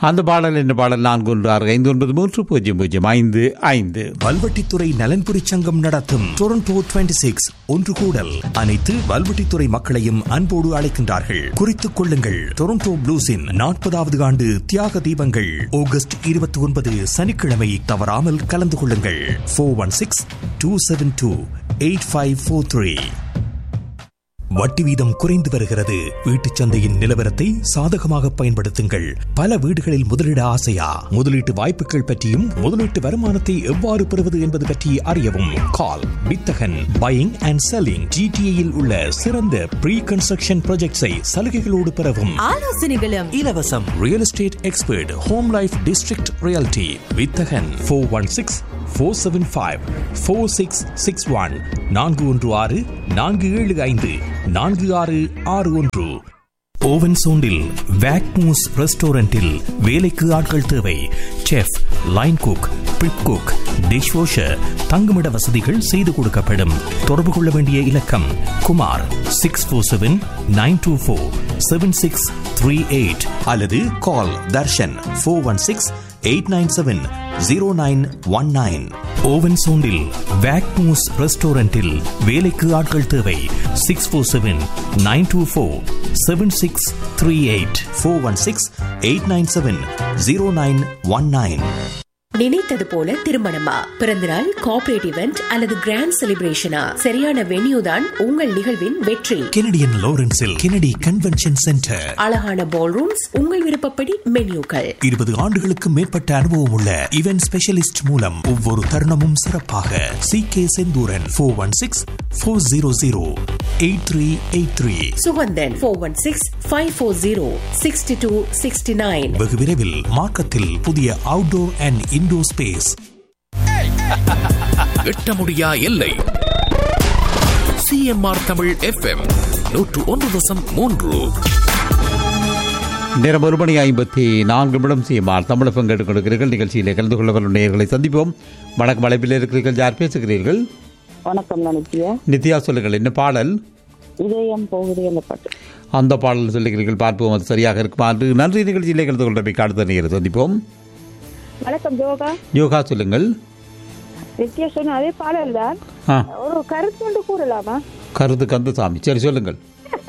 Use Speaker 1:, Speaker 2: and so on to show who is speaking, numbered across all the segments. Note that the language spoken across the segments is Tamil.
Speaker 1: அந்த பாடல் என்ன பாடல் நான்கு ஒன்று ஆறு ஐந்து ஒன்பது மூன்று பூஜ்ஜியம் பூஜ்ஜியம் ஐந்து ஐந்து
Speaker 2: வல்வெட்டித்துறை நலன்புரி சங்கம் நடத்தும் டொரண்டோ 26 சிக்ஸ் ஒன்று கூடல் அனைத்து வல்வெட்டித்துறை மக்களையும் அன்போடு அழைக்கின்றார்கள் குறித்துக் கொள்ளுங்கள் டொரண்டோ ப்ளூஸின் நாற்பதாவது ஆண்டு தியாக தீபங்கள் ஆகஸ்ட் இருபத்தி ஒன்பது சனிக்கிழமை தவறாமல் கலந்து கொள்ளுங்கள் four one six two seven two eight five four three வட்டி வீதம் குறைந்து வருகிறது வீட்டுச் சந்தையின் நிலவரத்தை சாதகமாக பயன்படுத்துங்கள் பல வீடுகளில் முதலீட ஆசையா முதலீட்டு வாய்ப்புகள் பற்றியும் முதலீட்டு வருமானத்தை எவ்வாறு பெறுவது என்பது பற்றி அறியவும் கால் வித்தகன் பையிங் அண்ட் செல்லிங் ஜிடிஏயில் உள்ள சிறந்த ப்ரீ கன்ஸ்ட்ரக்ஷன் ப்ராஜெக்ட்ஸை சலுகைகளோடு பெறவும்
Speaker 3: ஆலோசனைகளும்
Speaker 2: இலவசம் real estate expert home life district reality வித்தகன் four one six four seven five four six six one நான்கு ஒன்று ஆறு நான்கு ஏழு ஐந்து நான்கு ஆறு ஆறு ஒன்று ஓவன் சோண்டில் வேக்மூஸ் ரெஸ்டாரண்டில் வேலைக்கு ஆட்கள் தேவை chef line cook prep cook dish washer தங்குமிட வசதிகள் செய்து கொடுக்கப்படும் தொடர்பு கொள்ள வேண்டிய இலக்கம் Kumar six four seven nine two four seven six three eight அல்லது call Darshan four one six eight nine seven zero nine one nine ஓவன் சோண்டில் வேக்மூஸ் ரெஸ்டாரண்டில் வேலைக்கு ஆட்கள் தேவை six four seven nine two four seven six three eight four one six eight nine seven zero nine one nine
Speaker 3: நினைத்தது போல திருமணமா பிறந்தநாள் கார்ப்பரேட் இவெண்ட் அல்லது கிராண்ட் செலிப்ரேஷனா சரியான வென்யூ தான் உங்கள் நிகழ்வின் வெற்றி
Speaker 2: கெனடியன் லாரன்ஸில் கெனடி கன்வென்ஷன் சென்டர்
Speaker 3: அழகான பால் ரூம்ஸ் உங்கள் விருப்பப்படி மென்யூக்கள்
Speaker 2: இருபது ஆண்டுகளுக்கு மேற்பட்ட அனுபவம் உள்ள இவென்ட் ஸ்பெஷலிஸ்ட் மூலம் ஒவ்வொரு தருணமும் சிறப்பாக C K Senthooran four one six four zero zero eight three eight three
Speaker 3: Suganthan four one six five four zero sixty two sixty nine
Speaker 2: வெகு விரைவில் மார்க்கத்தில் புதிய அவுட்டோர் அண்ட் இன்டோர் ஸ்பேஸ்
Speaker 4: எட்ட முடியா எல்லை சிஎம்ஆர் தமிழ் எஃப்எம் நூற்று ஒன்று தசம் மூன்று
Speaker 1: நேரம் ஒரு மணி ஐம்பத்தி நான்கு நிமிடம் சிஎம்ஆர் தமிழ் பங்கெடுக்க கொடுக்கிறீர்கள் நிகழ்ச்சியிலே கலந்து கொள்ள வரும் நேயர்களை சந்திப்போம் வணக்கம் அழைப்பில் இருக்கிறீர்கள் யார் பேசுகிறீர்கள்
Speaker 5: வணக்கம் நினைப்பிய
Speaker 1: நித்யா சொல்லுங்கள் என்ன பாடல்
Speaker 5: இதயம் போகுது அந்த பாட்டு
Speaker 1: அந்த பாடல் சொல்லுகிறீர்கள் பார்ப்போம் அது சரியாக இருக்குமா என்று நன்றி நிகழ்ச்சியிலே கலந்து கொண்ட அடுத்த நேரம் சந்திப்போம்
Speaker 5: வணக்கம் ஜோகா
Speaker 1: யோகா சொல்லுங்கள்
Speaker 5: நித்யா சொன்ன அதே பாடல் தான்
Speaker 1: ஆ
Speaker 5: ஒரு கருத்து ஒன்று கூறலாமா
Speaker 1: கருத்து கந்தசாமி சரி சொல்லுங்கள்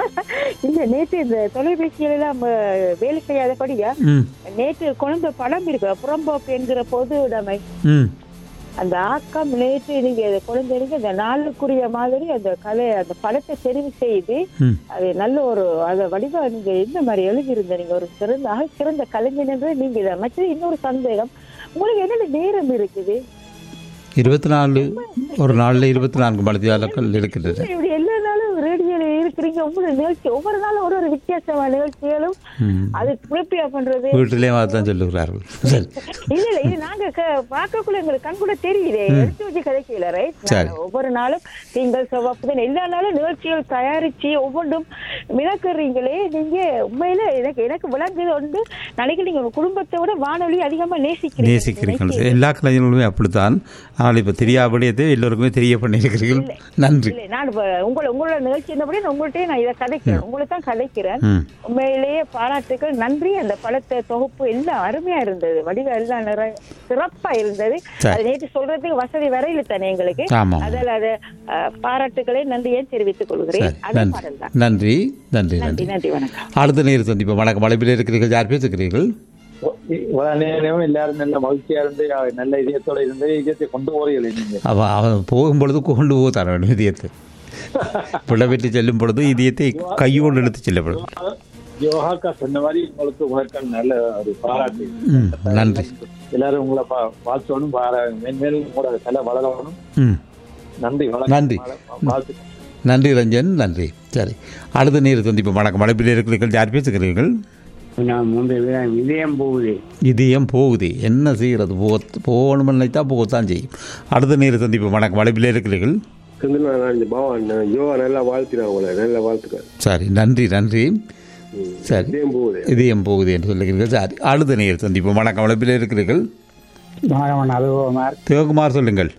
Speaker 5: இல்ல நேற்று இந்த தொலைபேசியில எல்லாம் வேலை செய்யாதபடியா
Speaker 1: ம்
Speaker 5: நேற்று கொண்ட படம் இருக்கு புறம்போக்கு என்கிற பொது உடைமை
Speaker 1: ம்
Speaker 5: அந்த ஆக்கம் நேற்று நீங்க இதை கொழுந்தெடுங்க அந்த நாளுக்குரிய மாதிரி அந்த கதை அந்த படத்தை தெரிவு செய்து
Speaker 1: ம்
Speaker 5: அது நல்ல ஒரு அத வடிவா நீங்க எந்த மாதிரி எழுதியிருந்த நீங்க ஒரு சிறந்த ஆக சிறந்த கலைஞர் என்று நீங்க இதை மற்ற இன்னொரு சந்தேகம் உங்களுக்கு என்னென்ன நேரம் இருக்குது
Speaker 1: இருபத்தி நாலு ஒரு நாளில் இருபத்தி நான்கு மணித்தியாலங்கள் இருக்கின்றது
Speaker 5: இப்படி எல்லா நாளும் ரேடியோல இருக்கிறீங்க ஒவ்வொரு நிகழ்ச்சி ஒவ்வொரு நாளும் ஒரு ஒரு வித்தியாசமான நிகழ்ச்சிகளும்
Speaker 1: ம்.
Speaker 5: அது புளிப்பியா பண்றது
Speaker 1: வீட்டிலே தான் சொல்லுகிறார்கள் சரி
Speaker 5: இல்ல இல்ல இது நாங்க க- பார்க்கக்குள்ள எங்களுக்கு கண் கூட தெரியுதே எடுத்து வச்சு கிடைக்கல ரைட்
Speaker 1: சரி.
Speaker 5: ஒவ்வொரு நாளும் திங்கள் செவ்வாய் புதன் எல்லா நாளும் நிகழ்ச்சிகள் தயாரிச்சு ஒவ்வொன்றும் மினக்கறீங்களே நீங்க உண்மையில எனக்கு எனக்கு விளங்குது உண்டு நாளைக்கு நீங்க உங்க குடும்பத்தை விட வானொலி அதிகமா நேசிக்கிறீங்க
Speaker 1: நேசிக்கிறீர்கள் எல்லா கலைஞர்களுமே அப்படித்தான் ஆனால் இப்போ தெரியாதபடியதை எல்லோருக்குமே தெரிய பண்ணியிருக்கிறீர்கள் நன்றி
Speaker 5: இல்ல நான் இப்ப உங்கள உங்களோட நிகழ்ச்சி இருந்தபடி நான் உங்கள்கிட்டயே நான் இதை கதைக்கிறேன் உங்களுக்கு தான் கதைக்கிறேன்
Speaker 1: ம்
Speaker 5: உண்மையிலேயே பாராட்டுகள் நன்றி அந்த படத்தை தொகுப்பு எல்லாம் அருமையா இருந்தது வடிவ எல்லாம் நிறை சிறப்பா இருந்தது
Speaker 1: சரி.
Speaker 5: அது நேற்று சொல்றதுக்கு வசதி வரையில தானே எங்களுக்கு
Speaker 1: ஆமாம்.
Speaker 5: அதில் அது அஹ், பாராட்டுகளை நன்றியை தெரிவித்துக் கொள்கிறேன்
Speaker 1: சரி
Speaker 5: அதே
Speaker 1: நன்றி
Speaker 5: பாடல் தான்
Speaker 1: நன்றி நன்றி
Speaker 5: நன்றி
Speaker 1: நன்றி
Speaker 5: நன்றி வணக்கம்
Speaker 1: அடுத்த நேரம் சந்திப்போம் வணக்கம் அழைப்பில் இருக்கிறீர்கள் யார் பேசுகிறீர்கள்
Speaker 6: இவ்வளவு நேரம் எல்லாரும் நல்ல மகிழ்ச்சியா இருந்து அஹ், நல்ல இதயத்தோட இருந்து இதயத்தை கொண்டு போறீங்களே நீங்க
Speaker 1: அவன் அவன் போகும் பொழுது கொண்டு போக தர வேண்டும் இதயத்தை விளவெற்றி செல்லும் பொழுது இதயத்தை கையோடு எடுத்து செல்லப்படும்
Speaker 6: யோகாக்கா சொன்ன மாதிரி உங்களுக்கு உங்களுக்கு நல்ல ஒரு பாராட்டு
Speaker 1: ம் நன்றி
Speaker 6: எல்லாரும் உங்களை பா- வாழ்த்தணும் பாரா மென்மேலும் உங்களோட கலை வளரணும்
Speaker 1: ம்
Speaker 6: நன்றி வணக்கம்.
Speaker 1: நன்றி.
Speaker 6: வாழ்த்து
Speaker 1: நன்றி ரஞ்சன் நன்றி சரி அடுத்த நேரம் சந்திப்போம் வணக்கம் அழைப்பில் இருக்கிறீர்கள் யார் பேசுகிறீர்கள்
Speaker 7: நான் முந்தைய இதயம் போகுது
Speaker 1: இதயம் போகுது என்ன செய்கிறது போ போகணும்னு நினைத்தா போகத்தான் செய்யும் அடுத்த நேரம் சந்திப்போம் வணக்கம் அழைப்பில் இருக்கிறீர்கள்
Speaker 8: பவான் யோகா நல்லா வாழ்த்தினான் உங்களை நல்லா வாழ்த்துக்கள்
Speaker 1: சரி நன்றி நன்றி சரி
Speaker 8: இதயம் போகுது
Speaker 1: இதயம் போகுது என்று சொல்லுகிறீர்கள் சரி அடுத்த நேரம் சந்திப்போம் வணக்கம் அழைப்பில் இருக்கிறீர்கள்
Speaker 7: மாணவன் அலுவலமார்
Speaker 1: சிவகுமார் சொல்லுங்கள்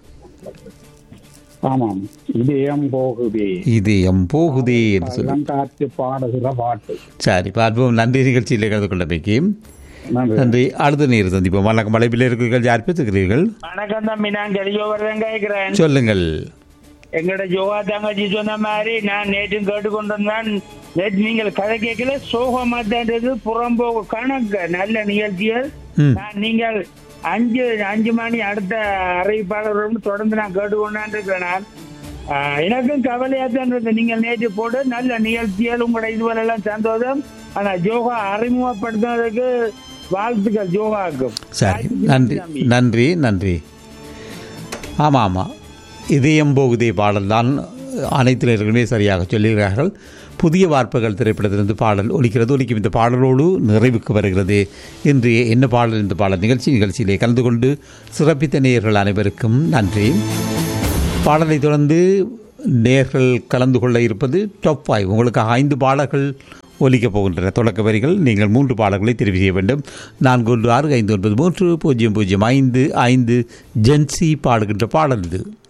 Speaker 7: ஆமாம் இதயம் போகுது
Speaker 1: இதயம் போகுதே என்று சொல்லி
Speaker 7: காற்று பாடுகிற பாட்டு
Speaker 1: சரி பார்ப்போம் நன்றி நிகழ்ச்சியில் கலந்து கொள்ள வைக்கி
Speaker 7: நன்றி
Speaker 1: நன்றி அடுத்த நேர் சந்திப்போம் வணக்கம் வலைப்பில் இருக்கிறீர்கள் யார் பேசுகிறீர்கள்
Speaker 9: வணக்கம் தம்பி நான் கலியோவர்தான் கேட்கிறேன்
Speaker 1: சொல்லுங்கள்
Speaker 9: எங்களோட யோகா தங்கச்சி சொன்ன மாதிரி நான் நேற்று கேட்டுக்கொண்டிருந்தேன் நேற்று நீங்கள் கதை கேட்கல சோகமா தான்றது புறம்போக்கு கணக்கு நல்ல நிகழ்ச்சிகள்
Speaker 1: ம்.
Speaker 9: நான் நீங்கள் அஞ்சு அஞ்சு மணி அடுத்த அறிவிப்பாளர்களும் தொடர்ந்து நான் கேட்டுக்கொண்டான் இருக்கிறேன் நான் ஆஹ், எனக்கும் கவலையா தான் இருந்தது நீங்கள் நேற்று போட்டு நல்ல நிகழ்ச்சிகள் உங்களோட இதுவரை எல்லாம் சந்தோஷம் ஆனா யோகா அறிமுகப்படுத்துனதுக்கு வாழ்த்துக்கள் யோகாவுக்கும்
Speaker 1: சரி நன்றி நன்றி நன்றி ஆமாம் ஆமாம் இதயம் போகுதே பாடல் தான் அனைத்து நேர்களுமே சரியாக சொல்லுகிறார்கள் புதிய வார்ப்புகள் திரைப்படத்திலிருந்து பாடல் ஒலிக்கிறது ஒலிக்கும் இந்த பாடலோடு நிறைவுக்கு வருகிறது இன்றைய என்ன பாடல் இந்த பாடல் நிகழ்ச்சி நிகழ்ச்சியிலே கலந்து கொண்டு சிறப்பித்த நேயர்கள் அனைவருக்கும் நன்றி பாடலை தொடர்ந்து நேர்கள் கலந்து கொள்ள இருப்பது டாப் ஃபைவ் உங்களுக்கு ஐந்து பாடல்கள் ஒலிக்கப் போகின்றன தொடக்க வரிகள் நீங்கள் மூன்று பாடல்களை தெரிவு செய்ய வேண்டும் நான்கு ஒன்று ஆறு ஐந்து ஒன்பது மூன்று பூஜ்ஜியம் பூஜ்ஜியம் ஐந்து ஐந்து ஜென்சி பாடுகின்ற பாடல் இது